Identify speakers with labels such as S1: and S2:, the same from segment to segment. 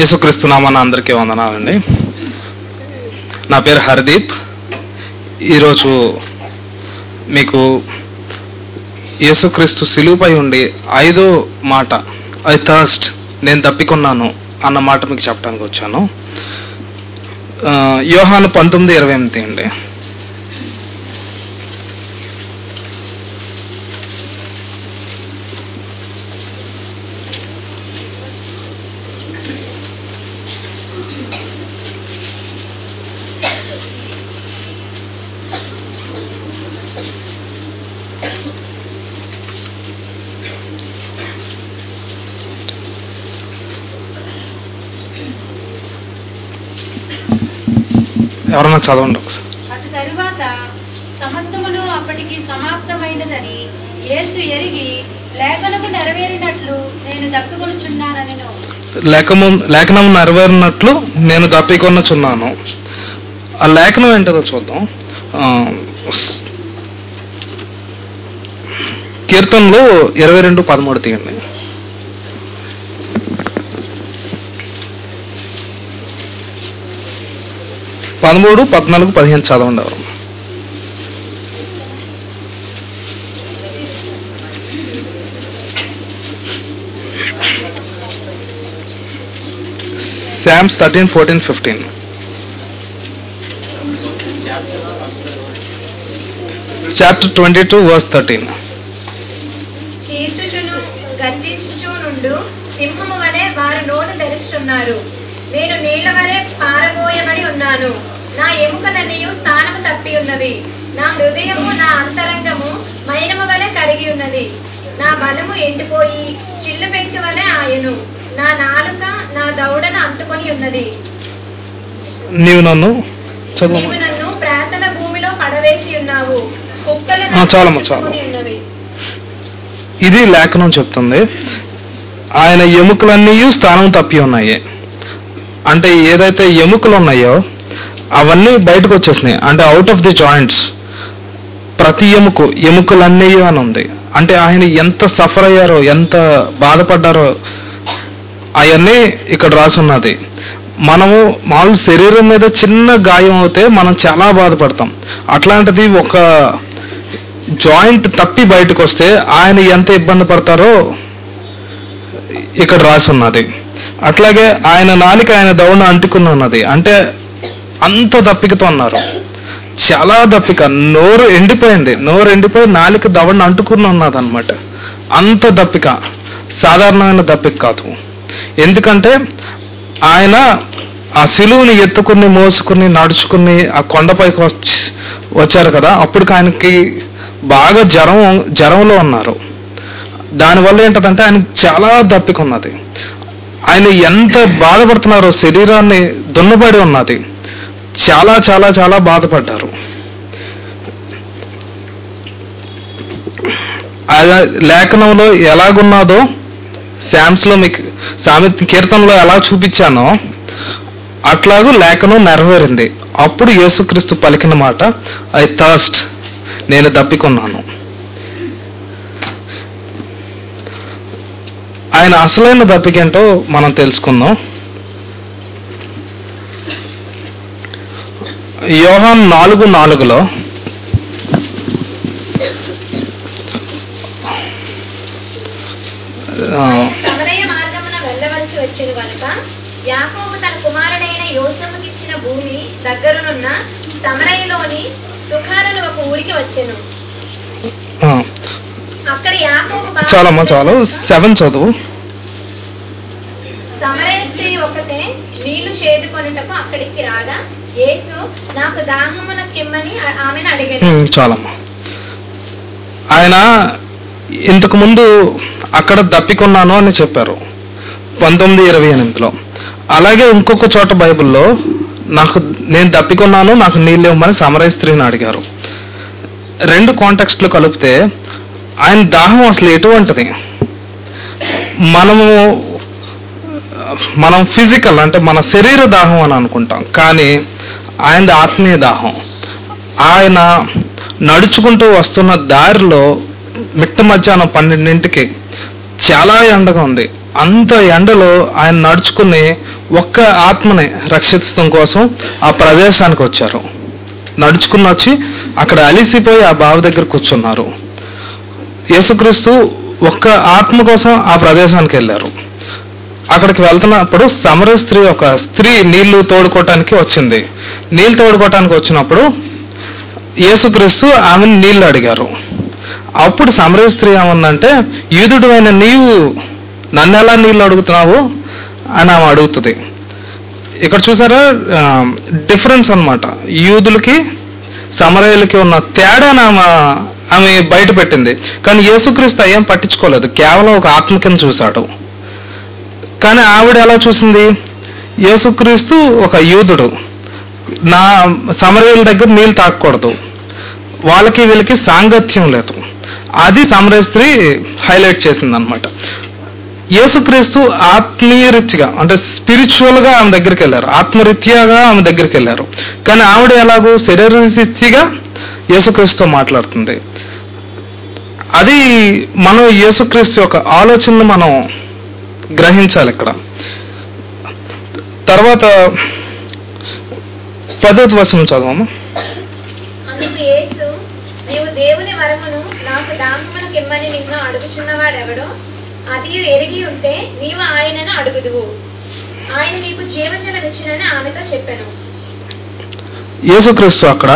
S1: యేసుక్రీస్తు నామాన అందరికీ వందనాలండి నా పేరు హర్దీప్ ఈరోజు మీకు యేసుక్రీస్తు సిలువుపై ఉండి ఐదో మాట ఐ థర్స్ట్ నేను తప్పికొన్నాను అన్న మాట మీకు చెప్పడానికి వచ్చాను ఆ, యోహాను పంతొమ్మిది ఇరవై ఎనిమిది అండి ఎవరన్నా చదవండి ఒకసారి
S2: అటు తరువాత సమస్తమును అప్పటికి సమాప్తమైనదని యేసు ఎరిగి లేఖనము నెరవేరినట్లు నేను దప్పుకొనుచున్నానని
S1: లేఖము లేఖనం నెరవేరినట్లు నేను తప్పికొనుచున్నాను ఆ లేఖనం ఏంటో చూద్దాం ఆ, స్- కీర్తనలు ఇరవై రెండు పదమూడు తీయండి పదమూడు పద్నాలుగు పదిహేను చదవండి ఎవరు Psalms thirteen fourteen fifteen chapter twenty two verse thirteen
S2: చీల్చుచును గర్జించుచు నుండు సింహము వలె వారు నోటు తెరుచున్నారు నేను నీళ్ల వలె పారబోయబడి ఉన్నాను నా ఎముకలన్నీయు స్థానము తప్పి ఉన్నవి నా హృదయము నా అంతరంగము మైనము వలె కరిగి ఉన్నది నా బలము ఎండిపోయి చిల్లు పెంకు వలె ఆయను నా నాలుక నా దౌడను అంటుకొని ఉన్నది
S1: నీవు నన్ను చదువు
S2: నీవు నన్ను ప్రార్థన భూమిలో పడవేసి ఉన్నావు కుక్కలు
S1: ఆ, చాలమ్మా, చాలు.
S2: చుట్టుకొని ఉన్నవి
S1: ఇది లేఖనం చెప్తుంది ఆయన ఎముకలన్నీ స్థానం తప్పి ఉన్నాయి అంటే ఏదైతే ఎముకలు ఉన్నాయో అవన్నీ బయటకు వచ్చేసినాయి అంటే అవుట్ ఆఫ్ ది జాయింట్స్ ప్రతి ఎముక ఎముకలన్నీ అని ఉంది అంటే ఆయన ఎంత సఫర్ అయ్యారో ఎంత బాధపడ్డారో అవన్నీ ఇక్కడ రాసున్నది మనము మామూలు శరీరం మీద చిన్న గాయం అవుతే మనం చాలా బాధపడతాం అట్లాంటిది ఒక జాయింట్ తప్పి బయటకు వస్తే ఆయన ఎంత ఇబ్బంది పడతారో ఇక్కడ రాసున్నది అట్లాగే ఆయన నాలిక ఆయన దౌడ అంటుకుని ఉన్నది అంటే అంత దప్పికతో ఉన్నారు చాలా దప్పిక నోరు ఎండిపోయింది నోరు ఎండిపోయి నాలిక దవడను అంటుకుని ఉన్నది అనమాట అంత దప్పిక సాధారణమైన దప్పిక కాదు ఎందుకంటే ఆయన ఆ సిలువుని ఎత్తుకుని మోసుకుని నడుచుకుని ఆ కొండపైకి వచ్చి వచ్చారు కదా అప్పటికి ఆయనకి బాగా జ్వరం జ్వరంలో ఉన్నారు దానివల్ల ఏంటంటే ఆయనకి చాలా దప్పిక ఉన్నది ఆయన ఎంత బాధపడుతున్నారో శరీరాన్ని దున్నబడి ఉన్నది చాలా చాలా చాలా బాధపడ్డారు ఆ లేఖనంలో ఎలాగున్నదో శామ్స్ లో మీకు సామెత కీర్తనలో ఎలా చూపించానో అట్లాగూ లేఖనం నెరవేరింది అప్పుడు యేసుక్రీస్తు పలికిన మాట ఐ థర్స్ట్ నేను దప్పికొన్నాను ఆయన అసలైన దప్పికేంటో మనం తెలుసుకుందాం యోహాన్ నాలుగు నాలుగులో ఆ,
S2: సమరయ మార్గమున వెళ్ళవలసి వచ్చెను గనుక యాకోబు తన కుమారుడైన యోసముకిచ్చిన భూమి దగ్గరనున్న సమరయలోని సుఖాలను ఒక ఊరికి వచ్చెను
S1: ఆ,
S2: అక్కడ యాకోబు బాగా-
S1: చాలమ్మా చాలు సెవెన్ చదువు
S2: సమరయ స్త్రీ ఒకతే నీళ్లు చేదుకొనుటకు అక్కడికి రాగా యేసు నాకు దాహమున కిమ్మని ఆ- ఆమెను అడిగాను
S1: ఉమ్, చాలమ్మా ఆయన ఇంతకు ముందు అక్కడ దప్పికొన్నాను అని చెప్పారు పంతొమ్మిది ఇరవై ఎనిమిదిలో అలాగే ఇంకొక చోట బైబిల్లో నాకు నేను దప్పికొన్నాను నాకు నీళ్ళు ఇవ్వమని సమరయ స్త్రీని అడిగారు రెండు కాంటెక్స్ట్లు కలిపితే ఆయన దాహం అసలు ఎటువంటిది మనము మనం ఫిజికల్ అంటే మన శరీర దాహం అని అనుకుంటాం కానీ ఆయనది ఆత్మీయ దాహం ఆయన నడుచుకుంటూ వస్తున్న దారిలో మిట్ట మధ్యాహ్నం పన్నెండింటికి చాలా ఎండగా ఉంది అంత ఎండలో ఆయన నడుచుకుని ఒక్క ఆత్మని రక్షించడం కోసం ఆ ప్రదేశానికి వచ్చారు నడుచుకుని వచ్చి అక్కడ అలిసిపోయి ఆ బావి దగ్గర కూర్చున్నారు యేసుక్రీస్తు ఒక్క ఆత్మ కోసం ఆ ప్రదేశానికి వెళ్ళారు అక్కడికి వెళ్తున్నప్పుడు సమర స్త్రీ ఒక స్త్రీ నీళ్లు తోడుకోవటానికి వచ్చింది నీళ్లు తోడుకోవటానికి వచ్చినప్పుడు యేసుక్రీస్తు ఆమెను నీళ్లు అడిగారు అప్పుడు సమర స్త్రీ ఏమందంటే యూదుడు అయిన నీవు నన్ను ఎలా నీళ్లు అడుగుతున్నావు అని ఆమె అడుగుతుంది ఇక్కడ చూసారా డిఫరెన్స్ అన్నమాట యూదులకి సమరయులకి ఉన్న తేడాను ఆమె ఆమె బయట పెట్టింది కానీ యేసుక్రీస్తు ఏం పట్టించుకోలేదు కేవలం ఒక ఆత్మ కింద చూశాడు కానీ ఆవిడ ఎలా చూసింది యేసుక్రీస్తు ఒక యూదుడు నా సమరయుల దగ్గర నీళ్ళు తాకూడదు వాళ్ళకి వీళ్ళకి సాంగత్యం లేదు అది సమరయ స్త్రీ హైలైట్ చేసింది అనమాట యేసుక్రీస్తు ఆత్మీయరీత్యగా అంటే స్పిరిచువల్ గా ఆమె దగ్గరికి వెళ్ళారు ఆత్మరీత్యాగా ఆమె దగ్గరికి వెళ్ళారు కానీ ఆవిడ ఎలాగో శరీరరీత్యగా యేసుక్రీస్తుతో మాట్లాడుతుంది అది మనం యేసుక్రీస్తు యొక్క ఆలోచనను మనం గ్రహించాలి ఇక్కడ తర్వాత పదోతి వచనం చదవము
S2: అందుకు యేసు నీవు దేవుని వరమును నాకు దాహమునకు ఇమ్మని నిన్ను అడుగుచున్నవాడెవడో అది ఎరిగి ఉంటే నీవు ఆయనను అడుగుదువు ఆయన నీకు జీవజలం ఇచ్చినని ఆమెతో చెప్పాను
S1: యేసుక్రీస్తు అక్కడ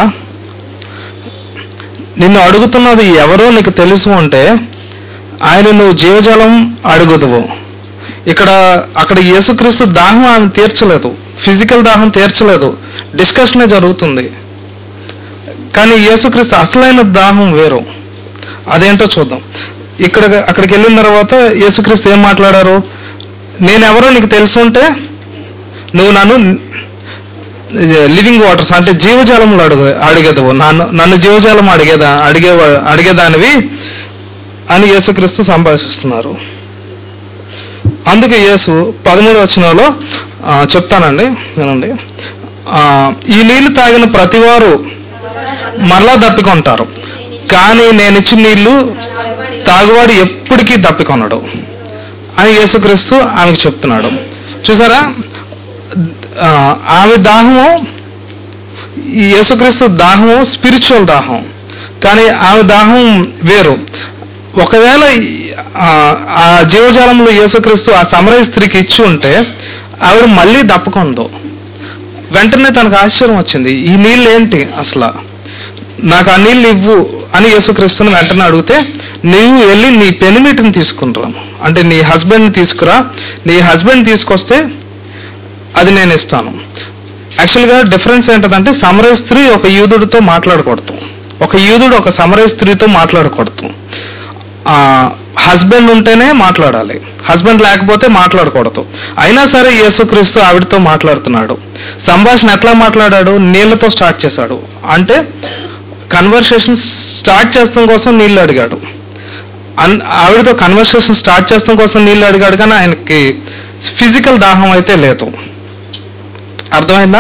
S1: నిన్ను అడుగుతున్నది ఎవరో నీకు తెలుసు అంటే ఆయన నువ్వు జీవజలం అడుగుదువు ఇక్కడ అక్కడ యేసుక్రీస్తు దాహం ఆమె తీర్చలేదు ఫిజికల్ దాహం తీర్చలేదు డిస్కషనే జరుగుతుంది కానీ యేసుక్రీస్తు అసలైన దాహం వేరు అదేంటో చూద్దాం ఇక్కడ అక్కడికి వెళ్ళిన తర్వాత యేసుక్రీస్తు ఏం మాట్లాడారు నేనెవరో నీకు తెలుసు ఉంటే నువ్వు నన్ను లివింగ్ వాటర్స్ అంటే జీవజాలములు అడుగు అడిగేదవు నన్ను నన్ను జీవజాలం అడిగేదా అడిగే అడిగేదానివి అని యేసుక్రీస్తు సంభాషిస్తున్నారు అందుకే యేసు పదమూడు వచనంలో ఆ, చెప్తానండి వినండి ఆ, ఈ నీళ్లు తాగిన ప్రతివారు మరలా దప్పికొంటారు కానీ నేను ఇచ్చిన నీళ్లు తాగువాడు ఎప్పటికీ దప్పికొనడు అని యేసుక్రీస్తు ఆమెకు చెప్తున్నాడు చూసారా ఆ, ఆమె దాహము ఈ యేసుక్రీస్తు దాహము స్పిరిచువల్ దాహం కానీ ఆమె దాహం వేరు ఒకవేళ ఈ- ఆ ఆ జీవజాలంలో యేసుక్రీస్తు ఆ సమరయ స్త్రీకి ఇచ్చి ఉంటే ఆవిడ మళ్ళీ దప్పకొందు వెంటనే తనకు ఆశ్చర్యం వచ్చింది ఈ నీళ్ళు ఏంటి అసలు నాకు ఆ నీళ్ళు ఇవ్వు అని యేసుక్రీస్తుని వెంటనే అడిగితే నీవు వెళ్ళి నీ పెనిమిటిని తీసుకునిరా అంటే నీ హస్బెండ్ని తీసుకురా నీ హస్బెండ్ తీసుకొస్తే అది నేను ఇస్తాను యాక్చువల్గా డిఫరెన్స్ ఏంటంటే సమరయ స్త్రీ ఒక యూదుడితో మాట్లాడకూడదు ఒక యూదుడు ఒక సమరయ స్త్రీతో మాట్లాడకూడదు హస్బెండ్ ఉంటేనే మాట్లాడాలి హస్బెండ్ లేకపోతే మాట్లాడకూడదు అయినా సరే యేసుక్రీస్తు ఆవిడతో మాట్లాడుతున్నాడు సంభాషణ ఎట్లా మాట్లాడాడు నీళ్లతో స్టార్ట్ చేశాడు అంటే కన్వర్సేషన్ స్టార్ట్ చేస్తాం కోసం నీళ్లు అడిగాడు అన్- ఆవిడతో కన్వర్సేషన్ స్టార్ట్ చేస్తాం కోసం నీళ్లు అడిగాడు కానీ ఆయనకి ఫిజికల్ దాహం అయితే లేదు అర్థమైందా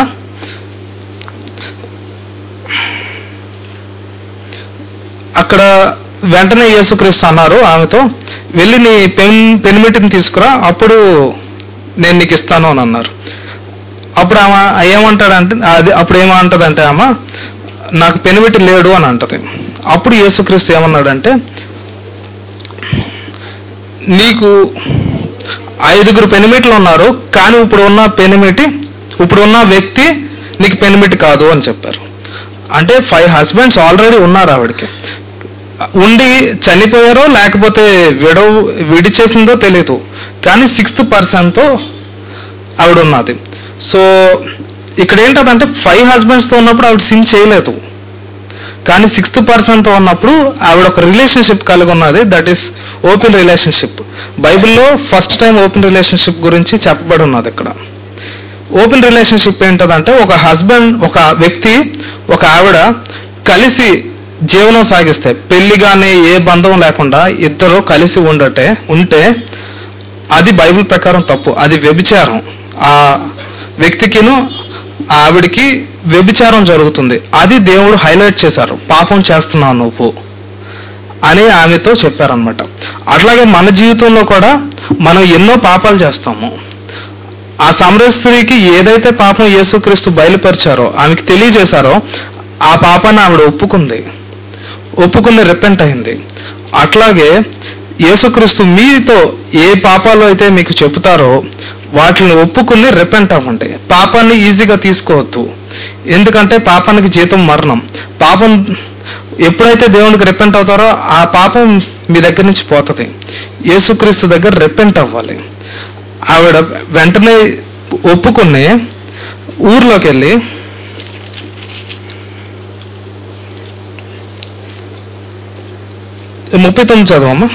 S1: అక్కడ వెంటనే యేసుక్రీస్తు అన్నారు ఆమెతో వెళ్ళి నీ పెన్ పెనిమిటిని తీసుకురా అప్పుడు నేను నీకు ఇస్తాను అని అన్నారు అప్పుడు ఆమె ఏమంటాడంటే అది అప్పుడు ఏమంటదంటే ఆమె నాకు పెనిమిటి లేడు అని అంటది అప్పుడు యేసుక్రీస్తు ఏమన్నాడంటే నీకు ఐదుగురు పెనిమిట్లు ఉన్నారు కానీ ఇప్పుడు ఉన్న పెనిమిటి ఇప్పుడు ఉన్న వ్యక్తి నీకు పెనిమిటి కాదు అని చెప్పారు అంటే ఫైవ్ హస్బెండ్స్ ఆల్రెడీ ఉన్నారు ఆవిడకి ఉండి చనిపోయారో లేకపోతే విడవ విడిచేసిందో తెలియదు కానీ సిక్స్త్ పర్సన్తో ఆవిడ ఉన్నది సో ఇక్కడ ఏంటంటే ఫైవ్ హస్బెండ్స్తో ఉన్నప్పుడు ఆవిడ సిన్ చేయలేదు కానీ సిక్స్త్ పర్సన్తో ఉన్నప్పుడు ఆవిడ ఒక రిలేషన్షిప్ కలిగి ఉన్నది దట్ ఈస్ ఓపెన్ రిలేషన్షిప్ బైబిల్లో ఫస్ట్ టైం ఓపెన్ రిలేషన్షిప్ గురించి చెప్పబడి ఉన్నది ఇక్కడ ఓపెన్ రిలేషన్షిప్ ఏంటంటే ఒక హస్బెండ్ ఒక వ్యక్తి ఒక ఆవిడ కలిసి జీవనం సాగిస్తే పెళ్లి కానీ ఏ బంధం లేకుండా ఇద్దరు కలిసి ఉండటే ఉంటే అది బైబిల్ ప్రకారం తప్పు అది వ్యభిచారం ఆ వ్యక్తికిను ఆ ఆవిడికి వ్యభిచారం జరుగుతుంది అది దేవుడు హైలైట్ చేశారు పాపం చేస్తున్నావు నువ్వు అని ఆమెతో చెప్పారనమాట అట్లాగే మన జీవితంలో కూడా మనం ఎన్నో పాపాలు చేస్తాము ఆ సమర స్త్రీకి ఏదైతే పాపం యేసుక్రీస్తు బయలుపరిచారో ఆమెకి తెలియజేశారో ఆ పాపాన్ని ఆవిడ ఒప్పుకుంది ఒప్పుకుని రిపెంట్ అయింది అట్లాగే యేసుక్రీస్తు మీతో ఏ పాపాలు అయితే మీకు చెబుతారో వాటిని ఒప్పుకుని రిపెంట్ అవ్వండి పాపాన్ని ఈజీగా తీసుకోవద్దు ఎందుకంటే పాపానికి జీతం మరణం పాపం ఎప్పుడైతే దేవునికి రిపెంట్ అవుతారో ఆ పాపం మీ దగ్గర నుంచి పోతుంది యేసుక్రీస్తు దగ్గర రిపెంట్ అవ్వాలి ఆవిడ వెంటనే ఒప్పుకుని ఊర్లోకి వెళ్ళి ముప్పై తొమ్మిది చదవమ్మా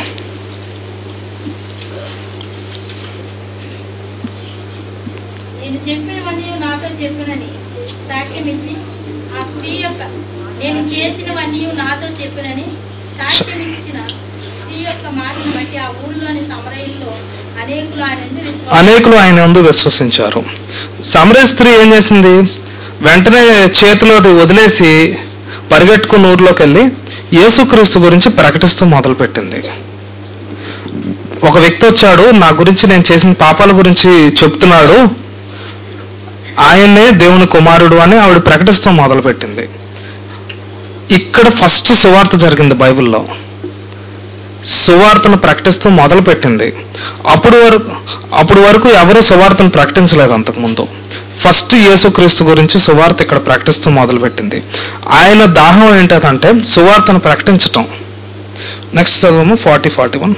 S3: నేను చెప్పినవన్నీ నాతో చెప్పునని సాక్ష్యం ఇచ్చి ఆ స్త్రీ యొక్క నేను చేసినవన్నీ నాతో చెప్పునని సాక్ష్యం ఇచ్చిన స్త్రీ యొక్క మాటను బట్టి ఆ ఊరిలోని సమరయుల్లో అనేకులు ఆయన యందు విశ్వాసం
S1: అనేకులు ఆయన యందు విశ్వసించారు సమరే స్త్రీ ఏం చేసింది వెంటనే చేతిలో అది వదిలేసి పరిగెట్టుకుని ఊర్లోకి వెళ్ళి యేసుక్రీస్తు గురించి ప్రకటిస్తూ మొదలుపెట్టింది ఒక వ్యక్తి వచ్చాడు నా గురించి నేను చేసిన పాపాల గురించి చెప్తున్నాడు ఆయన్నే దేవుని కుమారుడు అని ఆవిడ ప్రకటిస్తూ మొదలుపెట్టింది ఇక్కడ ఫస్ట్ సువార్త జరిగింది బైబిల్లో సువార్తను ప్రకటిస్తూ మొదలు పెట్టింది అప్పుడు వరకు అప్పుడు వరకు ఎవరు సువార్తను ప్రకటించలేదు అంతకుముందు ఫస్ట్ యేసుక్రీస్తు గురించి సువార్త ఇక్కడ ప్రకటిస్తూ మొదలు పెట్టింది ఆయన దాహం ఏంటంటే సువార్తను ప్రకటించటం నెక్స్ట్ చదవము ఫార్టీ ఫార్టీ వన్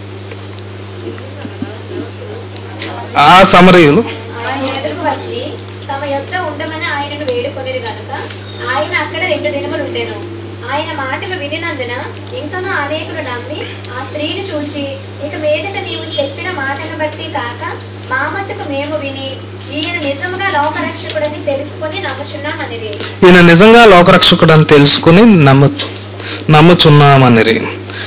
S1: ఆ సమరయులు
S2: ఆయన ఎదురుకు వచ్చి తమ యొద్ద ఉండమని ఆయనను వేడుకొనేది కనుక ఆయన అక్కడ రెండు దినములు ఉండెను ఆయన మాటలు వినినందున ఇంకనూ అనేకులు నమ్మి ఆ స్త్రీని చూసి ఇక మీదట నీవు చెప్పిన మాటను బట్టి కాక మా మట్టుకు మేము విని ఈయన నిజముగా లోకరక్షకుడని తెలుసుకొని నమ్ముచున్నామనిది
S1: ఈయన నిజంగా లోకరక్షకుడు అని తెలుసుకుని నమ్ము నమ్ముచున్నామనిరి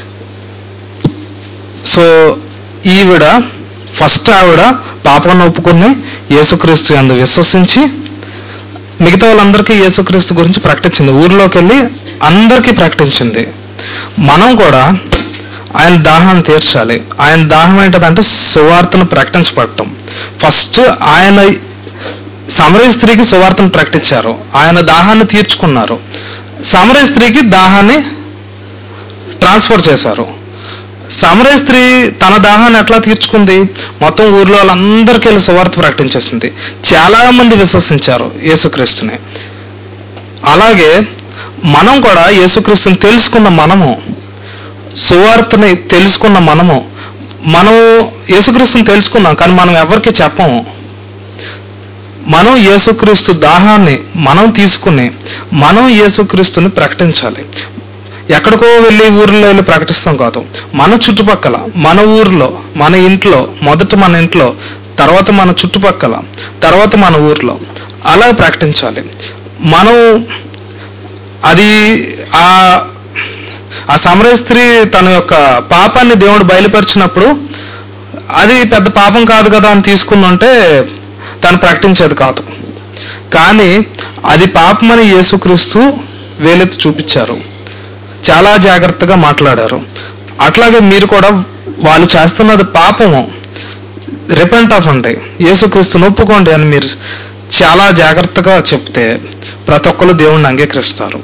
S1: సో ఈవిడ ఫస్ట్ ఆవిడ పాపాన్ని ఒప్పుకుని యేసుక్రీస్తు అందు విశ్వసించి మిగతా వాళ్ళందరికీ యేసుక్రీస్తు గురించి ప్రకటించింది ఊర్లోకి వెళ్ళి అందరికీ ప్రకటించింది మనం కూడా ఆయన దాహాన్ని తీర్చాలి ఆయన దాహం ఏంటంటే సువార్తను ప్రకటించబడటం ఫస్ట్ ఆయన సమరయ స్త్రీకి సువార్తను ప్రకటించారు ఆయన దాహాన్ని తీర్చుకున్నారు సమరయ స్త్రీకి దాహాన్ని ట్రాన్స్ఫర్ చేశారు సమరయ స్త్రీ తన దాహాన్ని ఎట్లా తీర్చుకుంది మొత్తం ఊర్లో వాళ్ళందరికీ వెళ్ళి సువార్త ప్రకటించేసింది చాలా మంది విశ్వసించారు యేసుక్రీస్తుని అలాగే మనం కూడా యేసుక్రీస్తుని తెలుసుకున్న మనము సువార్తని తెలుసుకున్న మనము మనం యేసుక్రీస్తుని తెలుసుకున్నాం కానీ మనం ఎవరికి చెప్పము మనం యేసుక్రీస్తు దాహాన్ని మనం తీసుకుని మనం యేసుక్రీస్తుని ప్రకటించాలి ఎక్కడికో వెళ్ళి ఊర్లో వెళ్ళి ప్రకటిస్తాం కాదు మన చుట్టుపక్కల మన ఊర్లో మన ఇంట్లో మొదట మన ఇంట్లో తర్వాత మన చుట్టుపక్కల తర్వాత మన ఊర్లో అలా ప్రకటించాలి మనం అది ఆ ఆ సమరయ స్త్రీ తన యొక్క పాపాన్ని దేవుడు బయలుపరిచినప్పుడు అది పెద్ద పాపం కాదు కదా అని తీసుకుందంటే తను ప్రకటించేది కాదు కానీ అది పాపమని యేసుక్రీస్తు వేలెత్తి చూపించారు చాలా జాగ్రత్తగా మాట్లాడారు అట్లాగే మీరు కూడా వాళ్ళు చేస్తున్నది పాపము రిపెంట్ ఆఫ్ అంటే యేసుక్రీస్తుని ఒప్పుకోండి అని మీరు చాలా జాగ్రత్తగా చెప్తే ప్రతి ఒక్కరు దేవుణ్ణి అంగీకరిస్తారు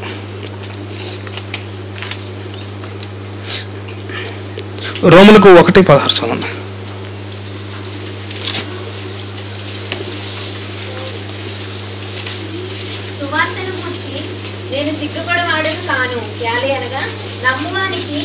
S1: రోములకు ఒకటి పదహారు చదవండి
S2: సువార్తను కూర్చి నేను సిగ్గుపడవాడను కాను యాలి అనగా నమ్మువానికి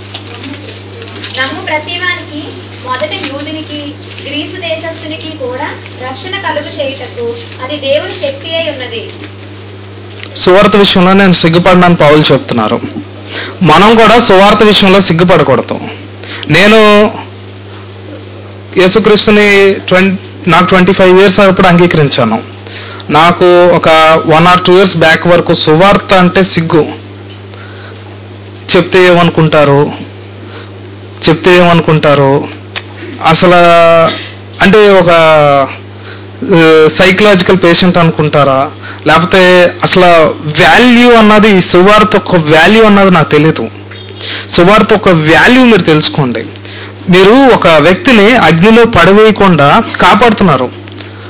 S2: నమ్ము ప్రతివానికి మొదట యూదునికి గ్రీసు దేశస్థునికి కూడా రక్షణ కలుగు చేయుటకు అది దేవుని శక్తి అయి ఉన్నది
S1: సువార్త విషయంలో నేను సిగ్గుపడినాను పౌలు చెప్తున్నారు మనం కూడా సువార్త విషయంలో సిగ్గుపడకూడదు నేను యేసుక్రీస్తుని ట్వంటీ నాకు ట్వంటీ ఫైవ్ ఇయర్స్ అప్పుడు అంగీకరించాను నాకు ఒక one or two years back వరకు సువార్త అంటే సిగ్గు చెప్తే ఏమనుకుంటారు చెప్తే ఏమనుకుంటారు అసలు అంటే ఒక సైకలాజికల్ పేషెంట్ అనుకుంటారా లేకపోతే అసలు వాల్యూ అన్నది సువార్త ఒక వాల్యూ అన్నది నాకు తెలియదు సువార్త ఒక వాల్యూ మీరు తెలుసుకోండి మీరు ఒక వ్యక్తిని అగ్నిలో పడవేయకుండా కాపాడుతున్నారు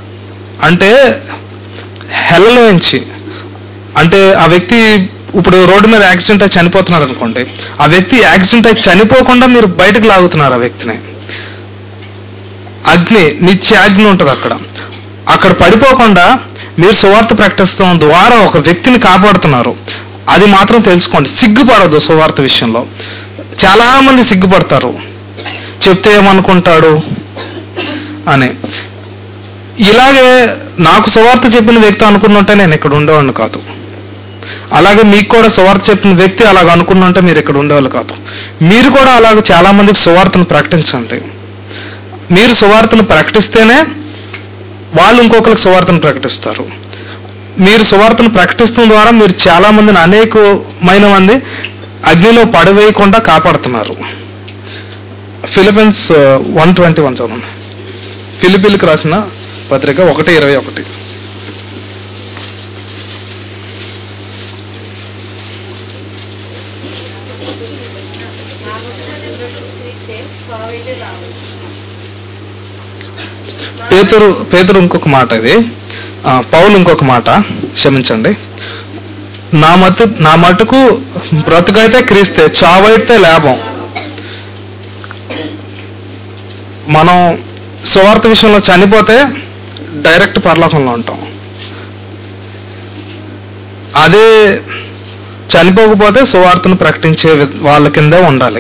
S1: అంటే హెల్లలోంచి అంటే ఆ వ్యక్తి ఇప్పుడు రోడ్డు మీద యాక్సిడెంట్ అయి చనిపోతున్నాడు అనుకోండి ఆ వ్యక్తి యాక్సిడెంట్ అయి చనిపోకుండా మీరు బయటకు లాగుతున్నారు ఆ వ్యక్తిని అగ్ని నిత్యాగ్ని ఉంటుంది అక్కడ అక్కడ పడిపోకుండా మీరు సువార్త ప్రకటిస్తాం ద్వారా ఒక వ్యక్తిని కాపాడుతున్నారు అది మాత్రం తెలుసుకోండి సిగ్గుపడదు సువార్త విషయంలో చాలా మంది సిగ్గుపడతారు చెప్తే ఏమనుకుంటాడు అని ఇలాగే నాకు సువార్త చెప్పిన వ్యక్తి అనుకున్నట్టే నేను ఇక్కడ ఉండేవాడిని కాదు అలాగే మీకు కూడా సువార్త చెప్పిన వ్యక్తి అలాగ అనుకున్నంటే మీరు ఇక్కడ ఉండేవాళ్ళు కాదు మీరు కూడా అలాగ చాలా మందికి సువార్తను ప్రకటించండి మీరు సువార్తను ప్రకటిస్తేనే వాళ్ళు ఇంకొకరికి సువార్తను ప్రకటిస్తారు మీరు సువార్తను ప్రకటిస్తున్న ద్వారా మీరు చాలా మందిని అనేకమైన మంది అగ్నిలో పడవేయకుండా కాపాడుతున్నారు ఫిలిపిన్స్ వన్ ట్వంటీ వన్ చదవండి ఫిలిపిల్కి రాసిన పత్రిక ఒకటి ఇరవై ఒకటి పేతురు పేతురు ఇంకొక మాట ఇది ఆ, పౌలు ఇంకొక మాట క్షమించండి నా మటు నా మటుకు బ్రతుకైతే క్రీస్తే చావైతే లాభం మనం సువార్త విషయంలో చనిపోతే డైరెక్ట్ పరలోకంలో ఉంటాం అదే చనిపోకపోతే సువార్తను ప్రకటించే వి- వాళ్ళ కిందే ఉండాలి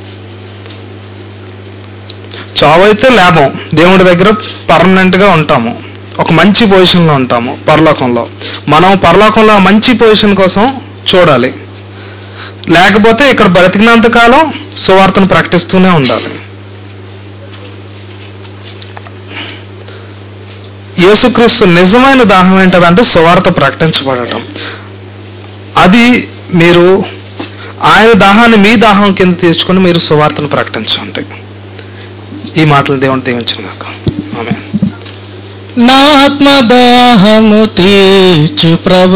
S1: చావైతే లాభం దేవుడి దగ్గర పర్మనెంట్ గా ఉంటాము ఒక మంచి పొజిషన్ లో ఉంటాము పరలోకంలో మనం పరలోకంలో ఆ మంచి పొజిషన్ కోసం చూడాలి లేకపోతే ఇక్కడ బ్రతికినంత కాలం సువార్తను ప్రకటిస్తూనే ఉండాలి యేసుక్రీస్తు నిజమైన దాహం ఏంటంటే సువార్త ప్రకటించబడటం అది మీరు ఆయన దాహాన్ని మీ దాహం కింద తీర్చుకొని మీరు సువార్తను ప్రకటించండి ఈ మాటలు దేవుని దీవించిన నాకు ఆమె
S4: నా ఆత్మదాహము తీర్చు ప్రభు